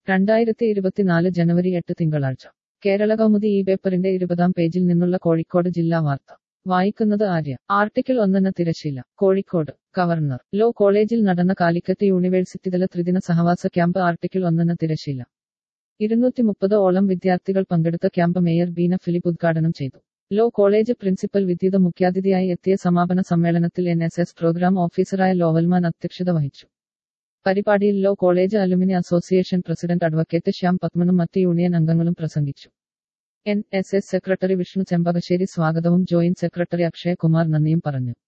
രണ്ടായിരത്തി ഇരുപത്തിനാല് ജനുവരി എട്ട് തിങ്കളാഴ്ച കേരള കൗമുദി ഈ പേപ്പറിന്റെ ഇരുപതാം പേജിൽ നിന്നുള്ള കോഴിക്കോട് ജില്ലാ വാർത്ത വായിക്കുന്നത് ആര്യ ആർട്ടിക്കിൾ ഒന്നെന്ന തിരശീല കോഴിക്കോട് ഗവർണർ ലോ കോളേജിൽ നടന്ന കാലിക്കറ്റ് യൂണിവേഴ്സിറ്റിതല ത്രിദിന സഹവാസ ക്യാമ്പ് ആർട്ടിക്കിൾ ഒന്നെന്ന തിരശീല ഇരുന്നൂറ്റി മുപ്പത് ഓളം വിദ്യാർത്ഥികൾ പങ്കെടുത്ത ക്യാമ്പ് മേയർ ബീന ഫിലിപ്പ് ഉദ്ഘാടനം ചെയ്തു ലോ കോളേജ് പ്രിൻസിപ്പൽ വിദ്യുത മുഖ്യാതിഥിയായി എത്തിയ സമാപന സമ്മേളനത്തിൽ എൻ എസ് എസ് പ്രോഗ്രാം ഓഫീസറായ ലോവൽമാൻ അധ്യക്ഷത വഹിച്ചു പരിപാടിയിൽ law college alumni association president advocate Shyam പത്മനും മറ്റ് യൂണിയൻ അംഗങ്ങളും പ്രസംഗിച്ചു N S S secretary Vishnu Chembakassery സ്വാഗതവും ജോയിന്റ് സെക്രട്ടറി അക്ഷയ് കുമാർ നന്ദിയും പറഞ്ഞു